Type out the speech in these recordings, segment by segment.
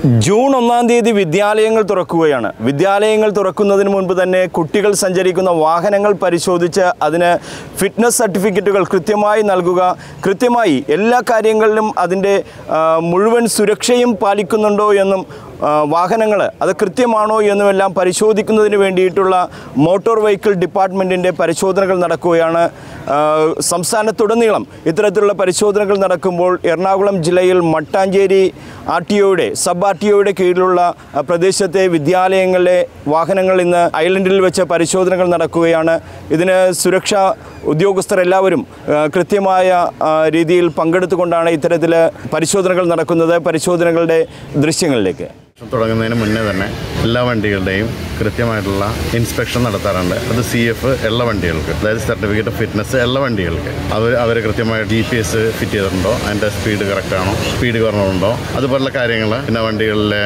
June ഒന്നാം തീയതി വിദ്യാലയങ്ങൾ തുറക്കുകയാണ് വിദ്യാലയങ്ങൾ തുറക്കുന്നതിന് മുൻപ് തന്നെ കുട്ടികൾ സഞ്ചരിക്കുന്ന വാഹനങ്ങൾ പരിശോധിച്ച് അതിന് ഫിറ്റ്നസ് സർട്ടിഫിക്കറ്റുകൾ കൃത്യമായി നൽകുക കൃത്യമായി എല്ലാ കാര്യങ്ങളിലും അതിൻ്റെ ആ, മുഴുവൻ സുരക്ഷയും പാലിക്കുന്നുണ്ടോ എന്നും വാഹനങ്ങൾ അത് കൃത്യമാണോ എന്നുമെല്ലാം പരിശോധിക്കുന്നതിന് വേണ്ടിയിട്ടുള്ള മോട്ടോർ വെഹിക്കിൾ ഡിപ്പാർട്ട്മെൻറ്റിൻ്റെ പരിശോധനകൾ നടക്കുകയാണ് ആ, സംസ്ഥാനത്തുടനീളം ഇത്തരത്തിലുള്ള പരിശോധനകൾ നടക്കുമ്പോൾ എറണാകുളം ജില്ലയിൽ മട്ടാഞ്ചേരി ആർ ടി ഒയുടെ സബ് ആർ ടി ഒയുടെ കീഴിലുള്ള ആ, പ്രദേശത്തെ വിദ്യാലയങ്ങളിലെ വാഹനങ്ങൾ ഇന്ന് ഐലൻഡിൽ വെച്ച് പരിശോധനകൾ നടക്കുകയാണ് ഇതിന് സുരക്ഷാ ഉദ്യോഗസ്ഥർ എല്ലാവരും ആ, കൃത്യമായ ആ, രീതിയിൽ പങ്കെടുത്തുകൊണ്ടാണ് ഇത്തരത്തിൽ പരിശോധനകൾ നടക്കുന്നത് പരിശോധനകളുടെ ദൃശ്യങ്ങളിലേക്ക് തുടങ്ങുന്നതിന് മുന്നേ തന്നെ എല്ലാ വണ്ടികളുടെയും കൃത്യമായിട്ടുള്ള ഇൻസ്പെക്ഷൻ നടത്താറുണ്ട് അത് സി എഫ് ഉള്ള വണ്ടികൾക്ക് അതായത് സർട്ടിഫിക്കറ്റ് ഓഫ് ഫിറ്റ്നസ് ഉള്ള വണ്ടികൾക്ക് അവർ അവർ കൃത്യമായി ജി പി എസ് ഫിറ്റ് ചെയ്തിട്ടുണ്ടോ അതിൻ്റെ സ്പീഡ് കറക്റ്റ് ആണോ സ്പീഡ് കുറവുണ്ടോ അതുപോലുള്ള കാര്യങ്ങൾ പിന്നെ വണ്ടികളിലെ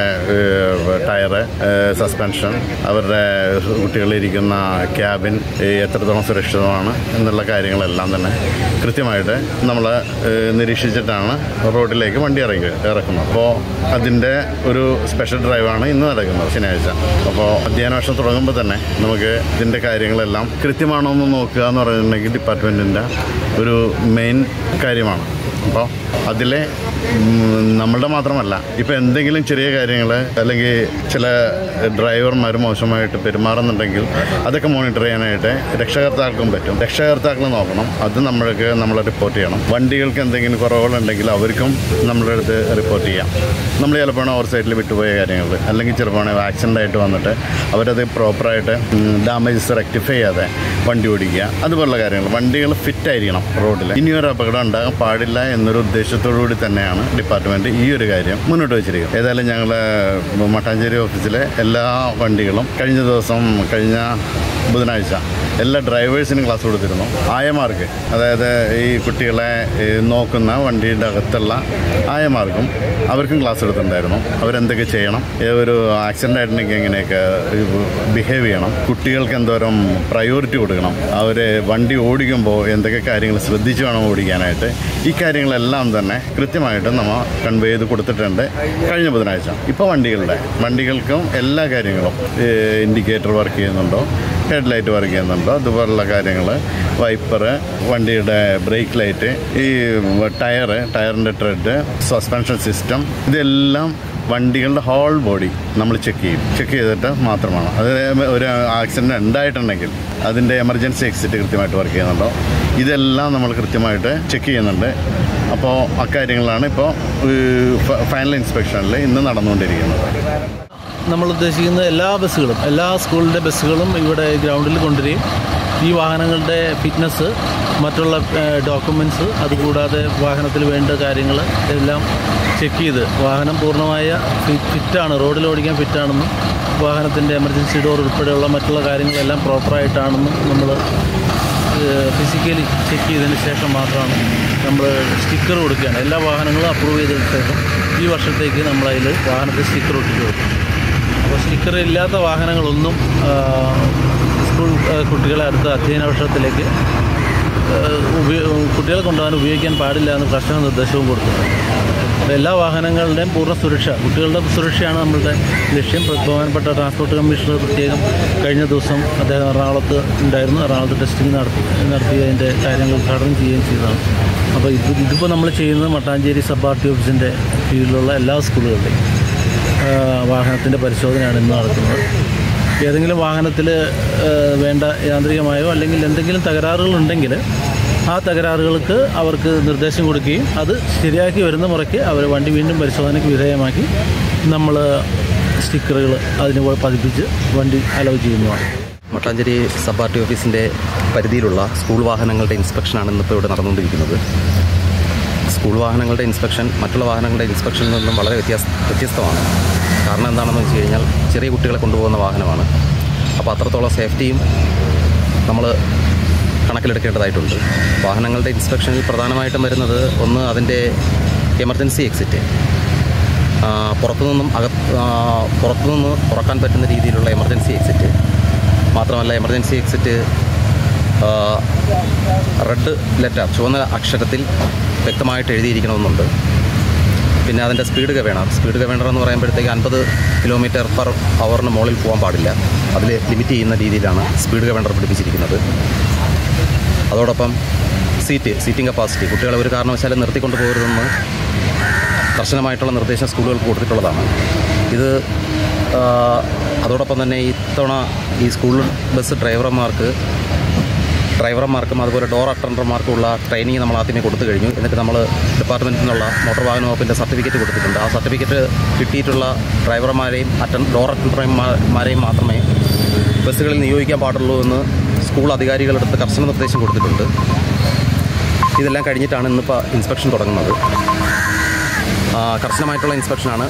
ടയറ് സസ്പെൻഷൻ അവരുടെ കുട്ടികളിരിക്കുന്ന ക്യാബിൻ എത്രത്തോളം സുരക്ഷിതമാണ് എന്നുള്ള കാര്യങ്ങളെല്ലാം തന്നെ കൃത്യമായിട്ട് നമ്മൾ നിരീക്ഷിച്ചിട്ടാണ് റോഡിലേക്ക് വണ്ടി ഇറങ്ങി ഇറക്കുന്നത് അപ്പോൾ അതിൻ്റെ ഒരു സ്പെഷ്യൽ ഡ്രൈവാണ് ഇന്ന് നടക്കുന്നത് ശനിയാഴ്ച അപ്പോൾ അധ്യയന വർഷം തുടങ്ങുമ്പോൾ തന്നെ നമുക്ക് ഇതിൻ്റെ കാര്യങ്ങളെല്ലാം കൃത്യമാണോ എന്ന് നോക്കുക എന്ന് പറയുന്നുണ്ടെങ്കിൽ ഡിപ്പാർട്ട്മെൻറ്റിൻ്റെ ഒരു മെയിൻ കാര്യമാണ് അപ്പോൾ അതിലെ ഉം, നമ്മളുടെ മാത്രമല്ല ഇപ്പോൾ എന്തെങ്കിലും ചെറിയ കാര്യങ്ങൾ അല്ലെങ്കിൽ ചില ഡ്രൈവർമാർ മോശമായിട്ട് പെരുമാറുന്നുണ്ടെങ്കിൽ അതൊക്കെ മോണിറ്റർ ചെയ്യാനായിട്ട് രക്ഷകർത്താക്കൾക്കും പറ്റും രക്ഷകർത്താക്കൾ നോക്കണം അത് നമ്മൾക്ക് നമ്മൾ റിപ്പോർട്ട് ചെയ്യണം വണ്ടികൾക്ക് എന്തെങ്കിലും കുറവുകളുണ്ടെങ്കിൽ അവർക്കും നമ്മളുടെ അടുത്ത് റിപ്പോർട്ട് ചെയ്യാം നമ്മൾ ചിലപ്പോൾ ഓവർ സൈഡിൽ വിട്ടുപോയ കാര്യങ്ങൾ അല്ലെങ്കിൽ ചിലപ്പോൾ ആക്സിഡൻ്റ് ആയിട്ട് വന്നിട്ട് അവരത് പ്രോപ്പറായിട്ട് ഡാമേജസ് റെക്ടിഫൈ ചെയ്യാതെ വണ്ടി ഓടിക്കുക അതുപോലുള്ള കാര്യങ്ങൾ വണ്ടികൾ ഫിറ്റ് ആയിരിക്കണം റോഡിൽ ഇനിയൊരു അപകടം ഉണ്ടാകാൻ പാടില്ല എന്നൊരു ഉദ്ദേശത്തോടു കൂടി തന്നെയാണ് ഡിപ്പാർട്ട്മെൻറ്റ് ഈ ഒരു കാര്യം മുന്നോട്ട് വെച്ചിരിക്കുന്നത് ഏതായാലും ഞങ്ങൾ മട്ടാഞ്ചേരി ഓഫീസിലെ എല്ലാ വണ്ടികളും കഴിഞ്ഞ ദിവസം കഴിഞ്ഞ ബുധനാഴ്ച എല്ലാ ഡ്രൈവേഴ്സിനും ക്ലാസ് കൊടുത്തിരുന്നു ആയമാർക്ക് അതായത് ഈ കുട്ടികളെ ഈ നോക്കുന്ന വണ്ടിയുടെ അകത്തുള്ള ആയമാർക്കും അവർക്കും ക്ലാസ് എടുത്തിട്ടുണ്ടായിരുന്നു അവരെന്തൊക്കെ ചെയ്യണം ഏ ഒരു ആക്സിഡൻ്റ് ആയിട്ടുണ്ടെങ്കിൽ എങ്ങനെയൊക്കെ ബിഹേവ് ചെയ്യണം കുട്ടികൾക്ക് എന്തോരം പ്രയോറിറ്റി കൊടുക്കണം അവർ വണ്ടി ഓടിക്കുമ്പോൾ എന്തൊക്കെ കാര്യങ്ങൾ ശ്രദ്ധിച്ച് വേണം ഓടിക്കാനായിട്ട് ഈ കാര്യങ്ങളെല്ലാം തന്നെ കൃത്യമായിട്ട് നമ്മൾ കൺവേ ചെയ്ത് കൊടുത്തിട്ടുണ്ട് കഴിഞ്ഞ ബുധനാഴ്ച ഇപ്പോൾ വണ്ടികളുടെ വണ്ടികൾക്കും എല്ലാ കാര്യങ്ങളും ഇൻഡിക്കേറ്റർ വർക്ക് ചെയ്യുന്നുണ്ടോ ഹെഡ് ലൈറ്റ് വർക്ക് ചെയ്യുന്നുണ്ടോ അതുപോലുള്ള കാര്യങ്ങൾ വൈപ്പർ വണ്ടിയുടെ ബ്രേക്ക് ലൈറ്റ് ഈ ടയറ് ടയറിൻ്റെ ട്രെഡ് സസ്പെൻഷൻ സിസ്റ്റം ഇതെല്ലാം വണ്ടികളുടെ ഹോൾ ബോഡി നമ്മൾ ചെക്ക് ചെയ്യും ചെക്ക് ചെയ്തിട്ട് മാത്രമാണ് അത് ഒരു ആക്സിഡൻറ്റ് ഉണ്ടായിട്ടുണ്ടെങ്കിൽ അതിൻ്റെ എമർജൻസി എക്സിറ്റ് കൃത്യമായിട്ട് വർക്ക് ചെയ്യുന്നുണ്ടോ ഇതെല്ലാം നമ്മൾ കൃത്യമായിട്ട് ചെക്ക് ചെയ്യുന്നുണ്ട് അപ്പോൾ അക്കാര്യങ്ങളാണ് ഇപ്പോൾ ഫൈനൽ ഇൻസ്പെക്ഷനിൽ ഇന്ന് നടന്നുകൊണ്ടിരിക്കുന്നത് നമ്മൾ ഉദ്ദേശിക്കുന്ന എല്ലാ ബസ്സുകളും എല്ലാ സ്കൂളിൻ്റെ ബസ്സുകളും ഇവിടെ ഗ്രൗണ്ടിൽ കൊണ്ടുവരികയും ഈ വാഹനങ്ങളുടെ ഫിറ്റ്നസ് മറ്റുള്ള ഡോക്യുമെൻറ്റ്സ് അതുകൂടാതെ വാഹനത്തിൽ വേണ്ട കാര്യങ്ങൾ എല്ലാം ചെക്ക് ചെയ്ത് വാഹനം പൂർണ്ണമായ ഫി- ഫിറ്റാണ് റോഡിൽ ഓടിക്കാൻ ഫിറ്റാണെന്നും വാഹനത്തിൻ്റെ എമർജൻസി ഡോർ ഉൾപ്പെടെയുള്ള മറ്റുള്ള കാര്യങ്ങളെല്ലാം പ്രോപ്പറായിട്ടാണെന്നും നമ്മൾ ഫിസിക്കലി ചെക്ക് ചെയ്തതിന് ശേഷം മാത്രമാണ് നമ്മൾ സ്റ്റിക്കർ കൊടുക്കുകയാണ് എല്ലാ വാഹനങ്ങളും അപ്രൂവ് ചെയ്തതിന് ശേഷം ഈ വർഷത്തേക്ക് നമ്മൾ അതിൽ വാഹനത്തിൽ സ്റ്റിക്കർ ഒട്ടിച്ച് കൊടുക്കും അപ്പോൾ സ്റ്റിക്കർ ഇല്ലാത്ത വാഹനങ്ങളൊന്നും ആ, സ്കൂൾ ആ, കുട്ടികളെ അടുത്ത അധ്യയന വർഷത്തിലേക്ക് ആ, ഉപയോ കുട്ടികളെ കൊണ്ടുപോകാൻ ഉപയോഗിക്കാൻ പാടില്ല എന്ന് കർശന നിർദ്ദേശവും കൊടുത്തിട്ടുണ്ട് അപ്പോൾ എല്ലാ വാഹനങ്ങളുടെയും പൂർണ്ണ സുരക്ഷ കുട്ടികളുടെ സുരക്ഷയാണ് നമ്മളുടെ ലക്ഷ്യം ബഹുമാനപ്പെട്ട ട്രാൻസ്പോർട്ട് കമ്മീഷണർ പ്രത്യേകം കഴിഞ്ഞ ദിവസം അദ്ദേഹം എറണാകുളത്ത് ഉണ്ടായിരുന്നു എറണാകുളത്ത് ടെസ്റ്റിംഗ് നടത്തി നടത്തി അതിൻ്റെ കാര്യങ്ങൾ ഉദ്ഘാടനം ചെയ്യുകയും ചെയ്തതാണ് അപ്പോൾ ഇത് ഇതിപ്പോൾ നമ്മൾ ചെയ്യുന്നത് മട്ടാഞ്ചേരി സബ് ആർ ടി ഓഫീസിൻ്റെ കീഴിലുള്ള എല്ലാ സ്കൂളുകളുടെയും വാഹനത്തിൻ്റെ പരിശോധനയാണ് ഇന്ന് നടക്കുന്നത് ഏതെങ്കിലും വാഹനത്തിൽ വേണ്ട യാന്ത്രികമായോ അല്ലെങ്കിൽ എന്തെങ്കിലും തകരാറുകളുണ്ടെങ്കിൽ ആ തകരാറുകൾക്ക് അവർക്ക് നിർദ്ദേശം കൊടുക്കുകയും അത് ശരിയാക്കി വരുന്ന മുറയ്ക്ക് അവർ വണ്ടി വീണ്ടും പരിശോധനയ്ക്ക് വിധേയമാക്കി നമ്മൾ സ്റ്റിക്കറുകൾ അതിന് പതിപ്പിച്ച് വണ്ടി അലവ് ചെയ്യുന്നതാണ് മട്ടാഞ്ചേരി സബ് ആർ ടി ഓഫീസിൻ്റെ പരിധിയിലുള്ള സ്കൂൾ വാഹനങ്ങളുടെ ഇൻസ്പെക്ഷനാണ് ഇന്നിപ്പോൾ ഇവിടെ നടന്നുകൊണ്ടിരിക്കുന്നത് സ്കൂൾ വാഹനങ്ങളുടെ ഇൻസ്പെക്ഷൻ മറ്റുള്ള വാഹനങ്ങളുടെ ഇൻസ്പെക്ഷനിൽ നിന്നും വളരെ വ്യത്യാസ വ്യത്യസ്തമാണ് കാരണം എന്താണെന്ന് വെച്ച് കഴിഞ്ഞാൽ ചെറിയ കുട്ടികളെ കൊണ്ടുപോകുന്ന വാഹനമാണ് അപ്പോൾ അത്രത്തോളം സേഫ്റ്റിയും നമ്മൾ കണക്കിലെടുക്കേണ്ടതായിട്ടുണ്ട് വാഹനങ്ങളുടെ ഇൻസ്പെക്ഷനിൽ പ്രധാനമായിട്ടും വരുന്നത് ഒന്ന് അതിൻ്റെ എമർജൻസി എക്സിറ്റ് ആ, പുറത്തുനിന്നും അക ആ, പുറത്തുനിന്ന് തുറക്കാൻ പറ്റുന്ന രീതിയിലുള്ള എമർജൻസി എക്സിറ്റ് മാത്രമല്ല എമർജൻസി എക്സിറ്റ് റെഡ് ലെറ്റർ ചുവന്ന അക്ഷരത്തിൽ വ്യക്തമായിട്ട് എഴുതിയിരിക്കണമെന്നുണ്ട് പിന്നെ അതിൻ്റെ സ്പീഡ് ഗവേണർ സ്പീഡ് ഗവേണർ എന്ന് പറയുമ്പോഴത്തേക്ക് അൻപത് കിലോമീറ്റർ പെർ അവറിന് മുകളിൽ പോകാൻ പാടില്ല അതിൽ ലിമിറ്റ് ചെയ്യുന്ന രീതിയിലാണ് സ്പീഡ് ഗവേണർ പിടിപ്പിച്ചിരിക്കുന്നത് അതോടൊപ്പം സീറ്റ് സീറ്റിംഗ് കപ്പാസിറ്റി കുട്ടികളെ ഒരു കാരണവശാലും നിർത്തിക്കൊണ്ട് പോകരുതെന്ന് കർശനമായിട്ടുള്ള നിർദ്ദേശം സ്കൂളുകൾക്ക് കൊടുത്തിട്ടുള്ളതാണ് ഇത് ആ, അതോടൊപ്പം തന്നെ ഇത്തവണ ഈ സ്കൂൾ ബസ് ഡ്രൈവർമാർക്ക് ഡ്രൈവർമാർക്കും അതുപോലെ ഡോർ അറ്റൻഡർമാർക്കുള്ള ട്രെയിനിങ് നമ്മൾ ആദ്യമേ കൊടുത്തു കഴിഞ്ഞു എന്നിട്ട് നമ്മൾ ഡിപ്പാർട്ട്മെൻറ്റിൽ നിന്നുള്ള മോട്ടോർ വാഹന വകുപ്പിൻ്റെ സർട്ടിഫിക്കറ്റ് കൊടുത്തിട്ടുണ്ട് ആ സർട്ടിഫിക്കറ്റ് കിട്ടിയിട്ടുള്ള ഡ്രൈവർമാരെയും അറ്റൻ ഡോർ അറ്റൻഡർമാരെയും മാത്രമേ ബസ്സുകളിൽ നിയോഗിക്കാൻ പാടുള്ളൂ എന്ന് സ്കൂൾ അധികാരികളെടുത്ത് കർശന നിർദ്ദേശം കൊടുത്തിട്ടുണ്ട് ഇതെല്ലാം കഴിഞ്ഞിട്ടാണ് ഇന്നിപ്പോൾ ഇൻസ്പെക്ഷൻ തുടങ്ങുന്നത് ആ, കർശനമായിട്ടുള്ള ഇൻസ്പെക്ഷനാണ്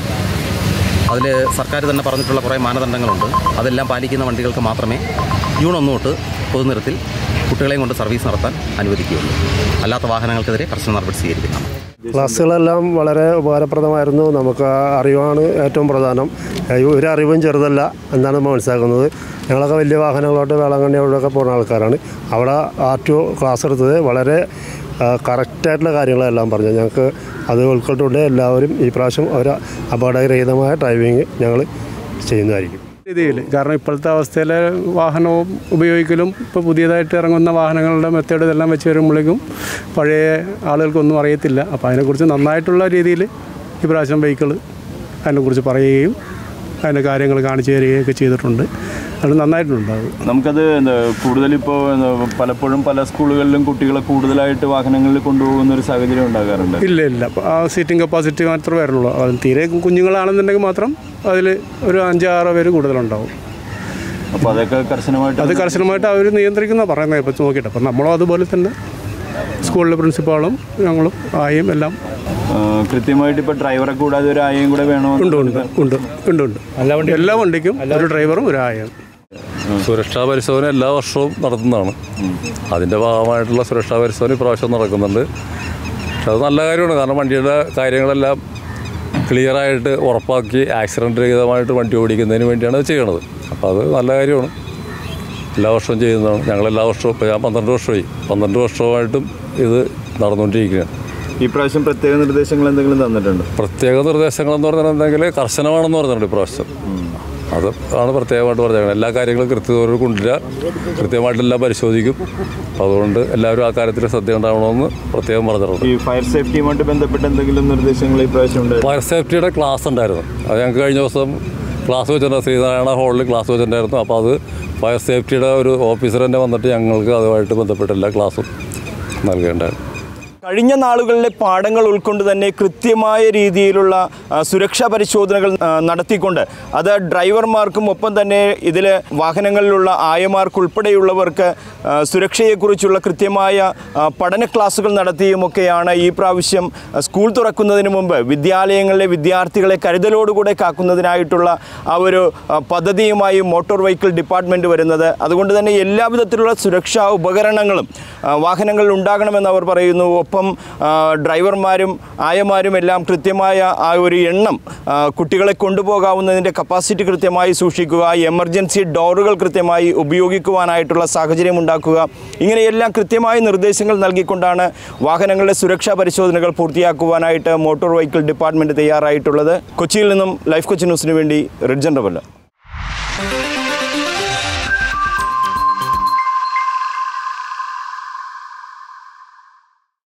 അതിൽ സർക്കാർ തന്നെ പറഞ്ഞിട്ടുള്ള കുറേ മാനദണ്ഡങ്ങളുണ്ട് അതെല്ലാം പാലിക്കുന്ന വണ്ടികൾക്ക് മാത്രമേ ജൂൺ ഒന്ന് തൊട്ട് പൊതുനിരത്തിൽ കുട്ടികളെയും കൊണ്ട് സർവീസ് നടത്താൻ അനുവദിക്കുകയുള്ളൂ അല്ലാത്ത വാഹനങ്ങൾക്കെതിരെ കർശന നടപടി സ്വീകരിക്കുന്നതാണ് ക്ലാസ്സുകളെല്ലാം വളരെ ഉപകാരപ്രദമായിരുന്നു നമുക്ക് ആ അറിവാണ് ഏറ്റവും പ്രധാനം ഏഹ് ഒരു അറിവും ചെറുതല്ല എന്നാണ് നമ്മൾ മനസ്സിലാക്കുന്നത് ഞങ്ങളൊക്കെ വലിയ വാഹനങ്ങളോട്ട് വേളാങ്കണ്ണി അവിടെയൊക്കെ പോകുന്ന ആൾക്കാരാണ് അവിടെ ആർ ടി ഒ ക്ലാസ് എടുത്തത് വളരെ കറക്റ്റായിട്ടുള്ള കാര്യങ്ങളെല്ലാം പറഞ്ഞു ഞങ്ങൾക്ക് അത് ഉൾക്കൊണ്ടുകൊണ്ട് എല്ലാവരും ഈ പ്രാവശ്യം ഒരു അപകടരഹിതമായ ഡ്രൈവിങ് ഞങ്ങൾ ചെയ്യുന്നതായിരിക്കും രീതിയിൽ കാരണം ഇപ്പോഴത്തെ അവസ്ഥയിൽ വാഹനവും ഉപയോഗിക്കലും ഇപ്പോൾ പുതിയതായിട്ട് ഇറങ്ങുന്ന വാഹനങ്ങളുടെ മെത്തേഡ് ഇതെല്ലാം വെച്ച് വരുമ്പോഴേക്കും പഴയ ആളുകൾക്കൊന്നും അറിയത്തില്ല അപ്പോൾ അതിനെക്കുറിച്ച് നന്നായിട്ടുള്ള രീതിയിൽ ഈ പ്രാവശ്യം വെഹിക്കിൾ അതിനെക്കുറിച്ച് പറയുകയും അതിൻ്റെ കാര്യങ്ങൾ കാണിച്ചു തരികയൊക്കെ ചെയ്തിട്ടുണ്ട് അത് നന്നായിട്ടുണ്ട് അത് നമുക്കത് എന്താ കൂടുതലിപ്പോൾ എന്താ പലപ്പോഴും പല സ്കൂളുകളിലും കുട്ടികളെ കൂടുതലായിട്ട് വാഹനങ്ങളിൽ കൊണ്ടുപോകുന്ന ഒരു സാഹചര്യം ഉണ്ടാകാറുണ്ട് ഇല്ല ഇല്ല അപ്പോൾ ആ സീറ്റിംഗ് കപ്പാസിറ്റി മാത്രമേ വരുള്ളൂ അത് തീരെ കുഞ്ഞുങ്ങളാണെന്നുണ്ടെങ്കിൽ മാത്രം അതിൽ ഒരു അഞ്ചാറ് പേര് കൂടുതലുണ്ടാവും അപ്പോൾ അതൊക്കെ കർശനമായിട്ട് അത് കർശനമായിട്ട് അവർ നിയന്ത്രിക്കുന്ന പറയുന്നത് ഇപ്പം നോക്കിയിട്ട് അപ്പം നമ്മളും അതുപോലെ തന്നെ സ്കൂളിലെ പ്രിൻസിപ്പാളും ഞങ്ങളും ആയും എല്ലാം ആ, കൃത്യമായിട്ട് ഇപ്പോൾ ഡ്രൈവറെ കൂടാതെ ഒരു ആയയും കൂടെ വേണോ ഉണ്ട് ഉണ്ട് ഉണ്ട് ഉണ്ട് ഉണ്ട് എല്ലാ വണ്ടിക്കും ഒരു ഡ്രൈവറും ഒരു ആയും സുരക്ഷാ പരിശോധന എല്ലാ വർഷവും നടത്തുന്നതാണ് അതിൻ്റെ ഭാഗമായിട്ടുള്ള സുരക്ഷാ പരിശോധന ഇപ്രാവശ്യം നടക്കുന്നുണ്ട് പക്ഷെ അത് നല്ല കാര്യമാണ് കാരണം വണ്ടിയുടെ കാര്യങ്ങളെല്ലാം ക്ലിയറായിട്ട് ഉറപ്പാക്കി ആക്സിഡൻറ്റ് രഹിതമായിട്ട് വണ്ടി ഓടിക്കുന്നതിന് വേണ്ടിയാണ് അത് ചെയ്യണത് അപ്പോൾ അത് നല്ല കാര്യമാണ് എല്ലാ വർഷവും ചെയ്യുന്നതാണ് ഞങ്ങൾ എല്ലാ വർഷവും ഇപ്പോൾ ഞാൻ പന്ത്രണ്ട് വർഷമായി പന്ത്രണ്ട് വർഷമായിട്ടും ഇത് നടന്നുകൊണ്ടിരിക്കുകയാണ് ഈ പ്രാവശ്യം പ്രത്യേക നിർദ്ദേശങ്ങൾ എന്തെങ്കിലും തന്നിട്ടുണ്ട് പ്രത്യേക നിർദ്ദേശങ്ങളെന്ന് പറഞ്ഞിട്ടുണ്ടെങ്കിൽ കർശനമാണെന്ന് പറഞ്ഞിട്ടുണ്ട് ഇപ്രാവശ്യം അത് ആണ് പ്രത്യേകമായിട്ട് പറഞ്ഞേക്കുന്നത് എല്ലാ കാര്യങ്ങളും കൃത്യതയോട് കൊണ്ടുവരിക കൃത്യമായിട്ടെല്ലാം പരിശോധിക്കും അപ്പോൾ അതുകൊണ്ട് എല്ലാവരും ആ കാര്യത്തിൽ ശ്രദ്ധ ഉണ്ടാവണമെന്ന് പ്രത്യേകം പറഞ്ഞിട്ടുണ്ട് ഈ ഫയർ സേഫ്റ്റിയുമായിട്ട് ബന്ധപ്പെട്ട് എന്തെങ്കിലും നിർദ്ദേശങ്ങൾ ഈ പ്രാവശ്യം ഉണ്ട് ഫയർ സേഫ്റ്റിയുടെ ക്ലാസ് ഉണ്ടായിരുന്നു അത് ഞങ്ങൾക്ക് കഴിഞ്ഞ ദിവസം ക്ലാസ് വെച്ചിട്ടുണ്ട് ശ്രീനാരായണ ഹാളിൽ ക്ലാസ് വെച്ചിട്ടുണ്ടായിരുന്നു അപ്പോൾ അത് ഫയർ സേഫ്റ്റിയുടെ ഒരു ഓഫീസർ തന്നെ വന്നിട്ട് ഞങ്ങൾക്ക് അതുമായിട്ട് ബന്ധപ്പെട്ട എല്ലാ ക്ലാസ്സും നൽകേണ്ടായിരുന്നു കഴിഞ്ഞ നാളുകളിലെ പാഠങ്ങൾ ഉൾക്കൊണ്ട് തന്നെ കൃത്യമായ രീതിയിലുള്ള ആ, സുരക്ഷാ പരിശോധനകൾ ആ, നടത്തിക്കൊണ്ട് അത് ഡ്രൈവർമാർക്കും ഒപ്പം തന്നെ ഇതിൽ വാഹനങ്ങളിലുള്ള ആയമാർക്കുൾപ്പെടെയുള്ളവർക്ക് ആ, സുരക്ഷയെക്കുറിച്ചുള്ള കൃത്യമായ ആ, പഠന ക്ലാസുകൾ നടത്തിയുമൊക്കെയാണ് ഈ പ്രാവശ്യം ആ, സ്കൂൾ തുറക്കുന്നതിന് മുമ്പ് വിദ്യാലയങ്ങളിലെ വിദ്യാർത്ഥികളെ കരുതലോടുകൂടെ കാക്കുന്നതിനായിട്ടുള്ള ആ ഒരു ആ, പദ്ധതിയുമായി മോട്ടോർ വെഹിക്കിൾ ഡിപ്പാർട്ട്മെൻറ്റ് വരുന്നത് അതുകൊണ്ട് തന്നെ എല്ലാവിധത്തിലുള്ള സുരക്ഷാ ഉപകരണങ്ങളും ആ, വാഹനങ്ങളിൽ ഉണ്ടാകണമെന്ന് അവർ പറയുന്നു ഒപ്പം ആ, ഡ്രൈവർമാരും ആയമാരും എല്ലാം കൃത്യമായ ആ ഒരു എണ്ണം ആ, കുട്ടികളെ കൊണ്ടുപോകാവുന്നതിൻ്റെ കപ്പാസിറ്റി കൃത്യമായി സൂക്ഷിക്കുക എമർജൻസി ഡോറുകൾ കൃത്യമായി ഉപയോഗിക്കുവാനായിട്ടുള്ള സാഹചര്യം ഉണ്ടാക്കുക ഇങ്ങനെയെല്ലാം കൃത്യമായ നിർദ്ദേശങ്ങൾ നൽകിക്കൊണ്ടാണ് വാഹനങ്ങളുടെ സുരക്ഷാ പരിശോധനകൾ പൂർത്തിയാക്കുവാനായിട്ട് മോട്ടോർ വെഹിക്കിൾ ഡിപ്പാർട്ട്മെൻറ്റ് തയ്യാറായിട്ടുള്ളത് കൊച്ചിയിൽ നിന്നും ലൈഫ് കൊച്ചി ന്യൂസിന് വേണ്ടി റിഡ്ജൻ റബല്ല